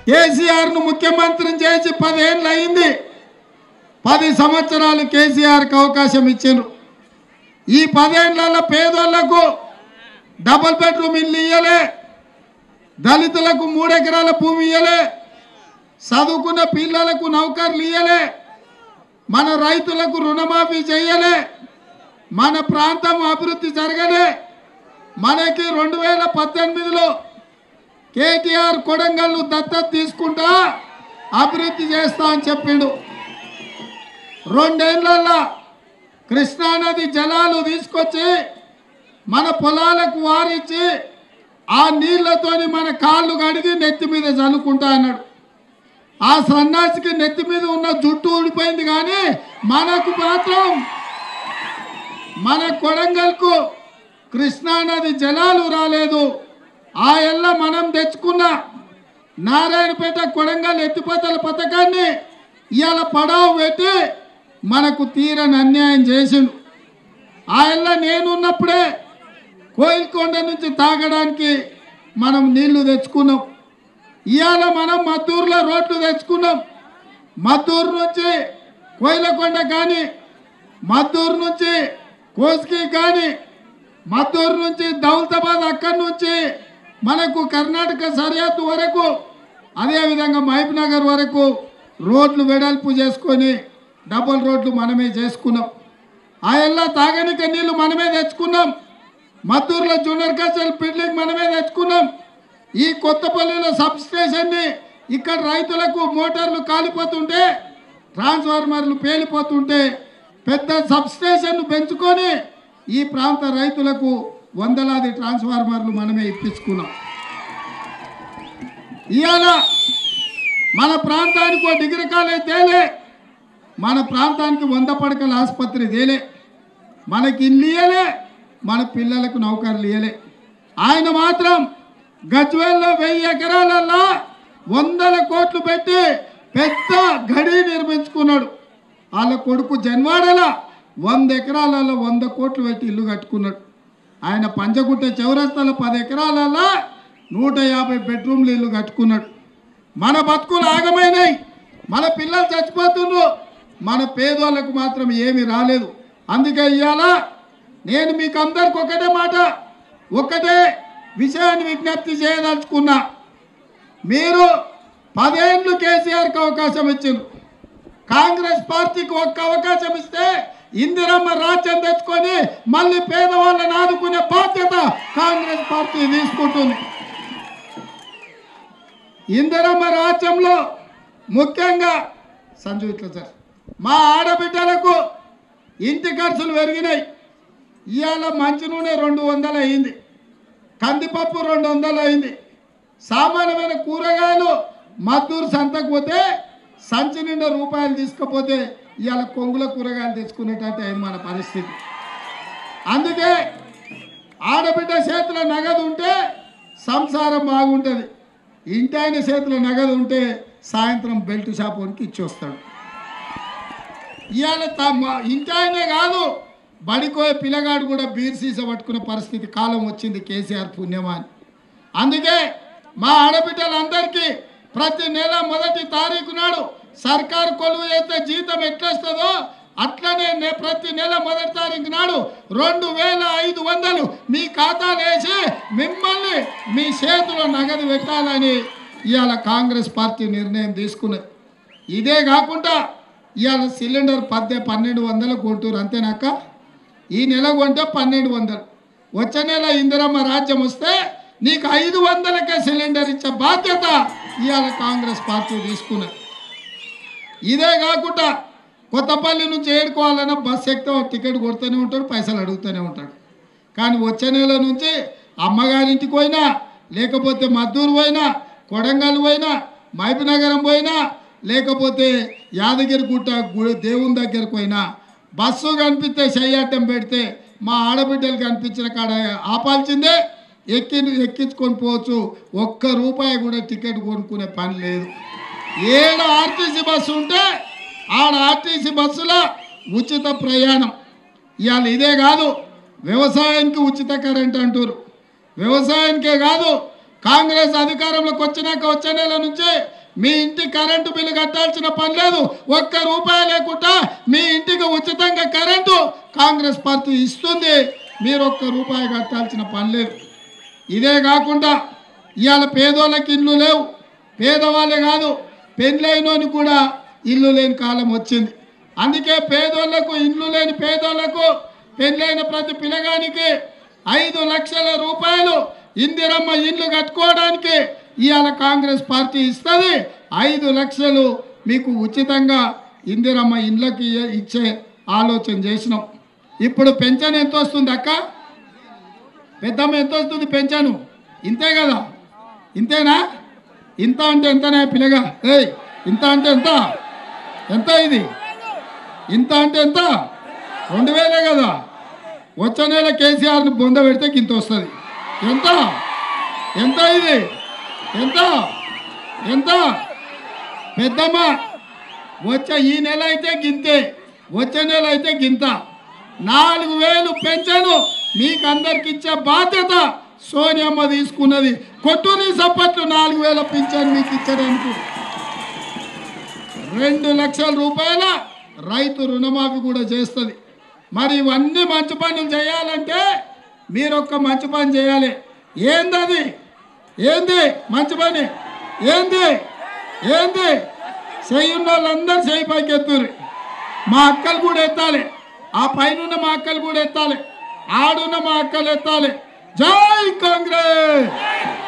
కేసీఆర్ను ముఖ్యమంత్రిని చేసి పదేళ్ళు అయింది పది సంవత్సరాలు కేసీఆర్కి అవకాశం ఇచ్చిండ్రు ఈ పదేళ్లలో పేదోళ్లకు డబుల్ బెడ్రూమ్ ఇల్లు ఇయ్యలే దళితులకు మూడెకరాల భూమి ఇయ్యలే చదువుకున్న పిల్లలకు నౌకర్లు ఇయ్యలే మన రైతులకు రుణమాఫీ చేయలే మన ప్రాంతం అభివృద్ధి జరగలే మనకి రెండు వేల పద్దెనిమిదిలో కేటీఆర్ కొడంగల్ను దత్తత తీసుకుంటా అభివృద్ధి చేస్తా అని చెప్పిండు రెండేళ్లలో కృష్ణానది జలాలు తీసుకొచ్చి మన పొలాలకు వారించి ఆ నీళ్లతోని మన కాళ్ళు కడిగి నెత్తి మీద చల్లుకుంటా అన్నాడు ఆ సన్నాసికి నెత్తి మీద ఉన్న జుట్టు ఊడిపోయింది కానీ మనకు మాత్రం మన కొడంగల్కు కృష్ణానది జలాలు రాలేదు ఆ ఎల్ల మనం తెచ్చుకున్న నారాయణపేట కొడంగల్ ఎత్తిపోతల పథకాన్ని ఇవాళ పడావు పెట్టి మనకు తీరని అన్యాయం చేసిండు ఆ ఎల్ల నేనున్నప్పుడే కోయిల్కొండ నుంచి తాగడానికి మనం నీళ్లు తెచ్చుకున్నాం ఇవాళ మనం మద్దూరులో రోడ్లు తెచ్చుకున్నాం మద్దూరు నుంచి కోయిలకొండ కానీ మద్దూరు నుంచి కోస్కి కానీ మద్దూరు నుంచి దౌలతాబాద్ అక్కడి నుంచి మనకు కర్ణాటక సరిహద్దు వరకు అదేవిధంగా మహబూబ్ నగర్ వరకు రోడ్లు వెడల్పు చేసుకొని డబుల్ రోడ్లు మనమే చేసుకున్నాం ఆ ఎల్లా తాగనిక నీళ్లు మనమే తెచ్చుకున్నాం మద్దూరులో జూనియర్ కల్చరల్ బిల్డింగ్ మనమే తెచ్చుకున్నాం ఈ కొత్తపల్లిలో సబ్ స్టేషన్ని ఇక్కడ రైతులకు మోటార్లు కాలిపోతుంటే ట్రాన్స్ఫార్మర్లు పేలిపోతుంటే పెద్ద సబ్ స్టేషన్ పెంచుకొని ఈ ప్రాంత రైతులకు వందలాది ట్రాన్స్ఫార్మర్లు మనమే ఇప్పించుకున్నాం ఇవాళ మన ప్రాంతానికి ఓ డిగ్రీ కాలేజ్ తేలే మన ప్రాంతానికి వంద పడకల ఆసుపత్రి తేలే మనకి ఇల్లు ఇయ్యలే మన పిల్లలకు నౌకర్లు ఇయ్యలే ఆయన మాత్రం గజ్వేల్లో వెయ్యి ఎకరాలల్లో వందల కోట్లు పెట్టి పెద్ద గడి నిర్మించుకున్నాడు వాళ్ళ కొడుకు జన్వాడల వంద ఎకరాలలో వంద కోట్లు పెట్టి ఇల్లు కట్టుకున్నాడు ఆయన పంచగుట్ట చౌరస్తాల పది ఎకరాలలో నూట యాభై బెడ్రూమ్లు ఇల్లు కట్టుకున్నాడు మన బతుకులు ఆగమైనాయి మన పిల్లలు చచ్చిపోతుండ్రు మన పేదోళ్ళకు మాత్రం ఏమీ రాలేదు అందుకే ఇవాళ నేను మీకు అందరికి ఒకటే మాట ఒకటే విషయాన్ని విజ్ఞప్తి చేయదలుచుకున్నా మీరు పదేళ్ళు కేసీఆర్కి అవకాశం ఇచ్చిండ్రు కాంగ్రెస్ పార్టీకి ఒక్క అవకాశం ఇస్తే ఇందిరమ్మ రాజ్యం తెచ్చుకొని మళ్ళీ పేదవాళ్ళని ఆదుకునే బాధ్యత కాంగ్రెస్ పార్టీ తీసుకుంటుంది ఇందిరమ్మ రాజ్యంలో ముఖ్యంగా సంజు ఇట్లా సార్ మా ఆడబిడ్డలకు ఇంటి ఖర్చులు పెరిగినాయి ఇవాళ మంచి నూనె రెండు వందలు అయింది కందిపప్పు రెండు వందలు అయింది సామాన్యమైన కూరగాయలు మద్దూరు సంతకు పోతే సంచి నిండా రూపాయలు తీసుకపోతే ఇవాళ కొంగుల కూరగాయలు తెచ్చుకునేటట్టు అయింది మన పరిస్థితి అందుకే ఆడబిడ్డ చేతిలో నగదు ఉంటే సంసారం బాగుంటుంది ఇంటి ఆయన చేతిలో నగదు ఉంటే సాయంత్రం బెల్ట్ షాప్ వనికి ఇచ్చి వస్తాడు ఇవాళ తమ ఇంటి ఆయనే కాదు బడికోయే పిల్లగాడు కూడా బీర్ సీస పట్టుకునే పరిస్థితి కాలం వచ్చింది కేసీఆర్ పుణ్యమా అని అందుకే మా ఆడబిడ్డలందరికీ ప్రతి నెల మొదటి తారీఖు నాడు సర్కారు కొలువు అయితే జీతం ఎట్లొస్తుందో అట్లనే నె- ప్రతి నెల మొదటి తారీఖు నాడు రెండు వేల ఐదు వందలు మీ ఖాతాలు వేసి మిమ్మల్ని మీ చేతిలో నగదు పెట్టాలని ఇవాళ కాంగ్రెస్ పార్టీ నిర్ణయం తీసుకున్నది ఇదే కాకుండా ఇవాళ సిలిండర్ పద్దె పన్నెండు వందలు కొంటారు అంతేనాక ఈ నెల కొంటే పన్నెండు వందలు వచ్చే నెల ఇందిరమ్మ రాజ్యం వస్తే నీకు ఐదు వందలకే సిలిండర్ ఇచ్చే బాధ్యత ఇవాళ కాంగ్రెస్ పార్టీ తీసుకున్నది ఇదే కాకుండా కొత్తపల్లి నుంచి ఏడుకోవాలన్నా బస్ ఎక్కితే ఒక టికెట్ కొడుతూనే ఉంటాడు పైసలు అడుగుతూనే ఉంటాడు కానీ వచ్చే నెల నుంచి అమ్మగారింటికి పోయినా లేకపోతే మద్దూరు పోయినా కొడంగల్ పోయినా మహబూబ్నగరం పోయినా లేకపోతే యాదగిరి గుట్ట గు- దేవుని దగ్గరకు పోయినా బస్సు కనిపిస్తే చెయ్యాటం పెడితే మా ఆడబిడ్డలు కనిపించిన కాడ ఆపాల్సిందే ఎక్కి ఎక్కించుకొని పోవచ్చు ఒక్క రూపాయి కూడా టికెట్ కొనుక్కునే పని లేదు ఏడు ఆర్టీసీ బస్సు ఉంటే ఆడ ఆర్టీసీ బస్సులో ఉచిత ప్రయాణం ఇవాళ ఇదే కాదు వ్యవసాయానికి ఉచిత కరెంట్ అంటారు వ్యవసాయానికే కాదు కాంగ్రెస్ అధికారంలోకి వచ్చినాక వచ్చే నెల నుంచి మీ ఇంటి కరెంటు బిల్లు కట్టాల్సిన పని లేదు ఒక్క రూపాయి లేకుండా మీ ఇంటికి ఉచితంగా కరెంటు కాంగ్రెస్ పార్టీ ఇస్తుంది మీరు ఒక్క రూపాయి కట్టాల్సిన పని లేదు ఇదే కాకుండా ఇవాళ పేదోళ్ళకి ఇల్లు లేవు పేదవాళ్ళే కాదు పెళ్ళైనోని కూడా ఇల్లు లేని కాలం వచ్చింది అందుకే పేదోళ్లకు ఇల్లు లేని పేదోళ్లకు పెళ్ళైన ప్రతి పిల్లగానికి ఐదు లక్షల రూపాయలు ఇందిరమ్మ ఇల్లు కట్టుకోవడానికి ఇవాళ కాంగ్రెస్ పార్టీ ఇస్తుంది ఐదు లక్షలు మీకు ఉచితంగా ఇందిరమ్మ ఇళ్ళకి ఇచ్చే ఆలోచన చేసినాం ఇప్పుడు పెన్షన్ ఎంత వస్తుంది అక్క పెద్దమ్మ ఎంత వస్తుంది పెంచాను ఇంతే కదా ఇంతేనా ఇంత అంటే ఎంతనే పిల్లగా ఏయ్ ఇంత అంటే ఎంత ఎంత ఇది ఇంత అంటే ఎంత రెండు వేలే కదా వచ్చే నెల కేసీఆర్ని బొంద పెడితే ఇంత వస్తుంది ఎంత ఎంత ఇది ఎంత ఎంత పెద్దమ్మ వచ్చే ఈ నెల అయితే గింతే వచ్చే నెల అయితే గింత నాలుగు వేలు పెంచాను మీకు అందరికి ఇచ్చే బాధ్యత సోనియమ్మ తీసుకున్నది కొట్టుని సప్పట్లు నాలుగు వేల పింఛన్ మీకు ఇచ్చడానికి రెండు లక్షల రూపాయల రైతు రుణమాఫీ కూడా చేస్తుంది మరి ఇవన్నీ మంచి పనులు చేయాలంటే మీరు ఒక్క మంచి పని చేయాలి ఏంది అది ఏంది మంచి పని ఏంది ఏంది చెయ్యున్న వాళ్ళందరూ చేయి పైకి ఎత్తురు మా అక్కలు కూడా ఎత్తాలి ఆ పైన మా అక్కలు కూడా ఎత్తాలి ఆడున్న మా అక్కలు ఎత్తాలి జై కాంగ్రెస్